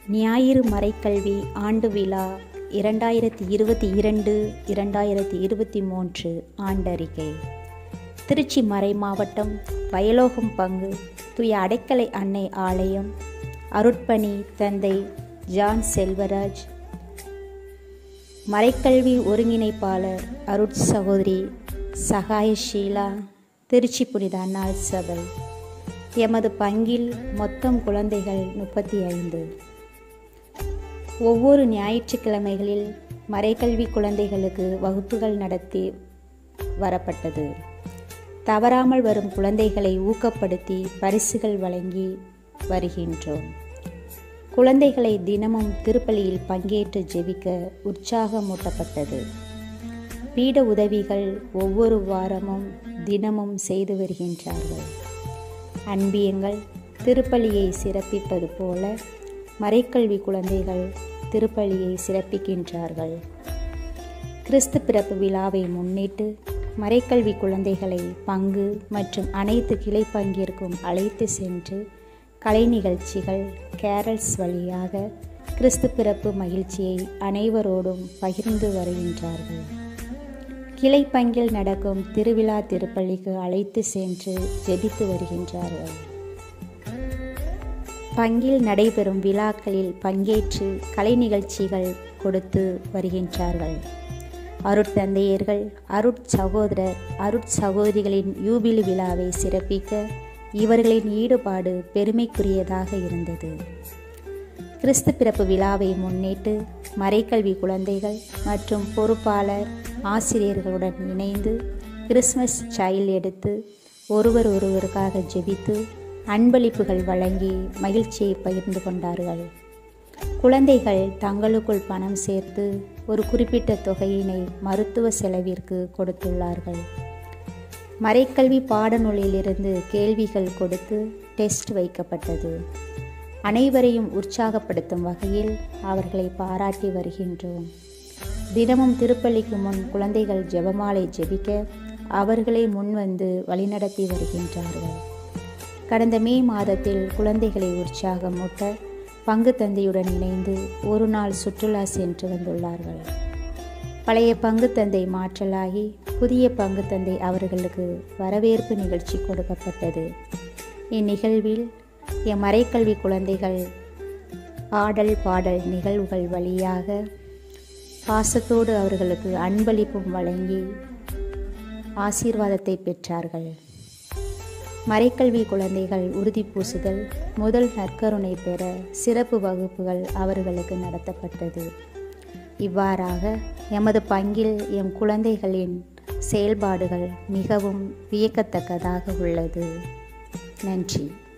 ஞாயிறு மறைக்கல்வி ஆண்டு விழா இரண்டாயிரத்தி இருபத்தி இரண்டு இரண்டாயிரத்தி இருபத்தி மூன்று ஆண்டறிக்கை திருச்சி மறை மாவட்டம் வயலோகம் பங்கு தூய அடைக்கலை அன்னை ஆலயம் அருட்பணி தந்தை ஜான் செல்வராஜ் மறைக்கல்வி ஒருங்கிணைப்பாளர் அருட் சகோதரி சகாய ஷீலா திருச்சி புனித அன்னாள் சபை எமது பங்கில் மொத்தம் குழந்தைகள் முப்பத்தி ஐந்து ஒவ்வொரு ஞாயிற்றுக்கிழமைகளில் மறைக்கல்வி குழந்தைகளுக்கு வகுப்புகள் நடத்தி வரப்பட்டது தவறாமல் வரும் குழந்தைகளை ஊக்கப்படுத்தி பரிசுகள் வழங்கி வருகின்றோம் குழந்தைகளை தினமும் திருப்பலியில் பங்கேற்று ஜெபிக்க உற்சாகமூட்டப்பட்டது பீட உதவிகள் ஒவ்வொரு வாரமும் தினமும் செய்து வருகின்றார்கள் அன்பியங்கள் திருப்பலியை சிறப்பிப்பது போல மறைக்கல்வி குழந்தைகள் திருப்பலியை சிறப்பிக்கின்றார்கள் கிறிஸ்து பிறப்பு விழாவை முன்னிட்டு மறைக்கல்வி குழந்தைகளை பங்கு மற்றும் அனைத்து கிளை பங்கிற்கும் அழைத்து சென்று கலை நிகழ்ச்சிகள் கேரல்ஸ் வழியாக கிறிஸ்து பிறப்பு மகிழ்ச்சியை அனைவரோடும் பகிர்ந்து வருகின்றார்கள் கிளை பங்கில் நடக்கும் திருவிழா திருப்பள்ளிக்கு அழைத்து சென்று ஜெபித்து வருகின்றார்கள் பங்கில் நடைபெறும் விழாக்களில் பங்கேற்று கலை நிகழ்ச்சிகள் கொடுத்து வருகின்றார்கள் அருட்தந்தையர்கள் அருட் சகோதரர் அருட் சகோதரிகளின் யூபிலி விழாவை சிறப்பிக்க இவர்களின் ஈடுபாடு பெருமைக்குரியதாக இருந்தது கிறிஸ்து பிறப்பு விழாவை முன்னிட்டு மறைக்கல்வி குழந்தைகள் மற்றும் பொறுப்பாளர் ஆசிரியர்களுடன் இணைந்து கிறிஸ்மஸ் சைல்டு எடுத்து ஒருவர் ஒருவருக்காக ஜெபித்து அன்பளிப்புகள் வழங்கி மகிழ்ச்சியை பகிர்ந்து கொண்டார்கள் குழந்தைகள் தங்களுக்குள் பணம் சேர்த்து ஒரு குறிப்பிட்ட தொகையினை மருத்துவ செலவிற்கு கொடுத்துள்ளார்கள் மறைக்கல்வி பாடநூலிலிருந்து கேள்விகள் கொடுத்து டெஸ்ட் வைக்கப்பட்டது அனைவரையும் உற்சாகப்படுத்தும் வகையில் அவர்களை பாராட்டி வருகின்றோம் தினமும் திருப்பள்ளிக்கு முன் குழந்தைகள் ஜெபமாலை ஜெபிக்க அவர்களே முன்வந்து வழிநடத்தி வருகின்றார்கள் கடந்த மே மாதத்தில் குழந்தைகளை உற்சாகமூட்ட பங்கு தந்தையுடன் இணைந்து ஒரு நாள் சுற்றுலா சென்று வந்துள்ளார்கள் பழைய பங்கு தந்தை மாற்றலாகி புதிய பங்கு தந்தை அவர்களுக்கு வரவேற்பு நிகழ்ச்சி கொடுக்கப்பட்டது இந்நிகழ்வில் என் மறைக்கல்வி குழந்தைகள் ஆடல் பாடல் நிகழ்வுகள் வழியாக பாசத்தோடு அவர்களுக்கு அன்பளிப்பும் வழங்கி ஆசீர்வாதத்தை பெற்றார்கள் மறைக்கல்வி குழந்தைகள் உறுதி பூசுதல் முதல் நற்கருணை பெற சிறப்பு வகுப்புகள் அவர்களுக்கு நடத்தப்பட்டது இவ்வாறாக எமது பங்கில் எம் குழந்தைகளின் செயல்பாடுகள் மிகவும் வியக்கத்தக்கதாக உள்ளது நன்றி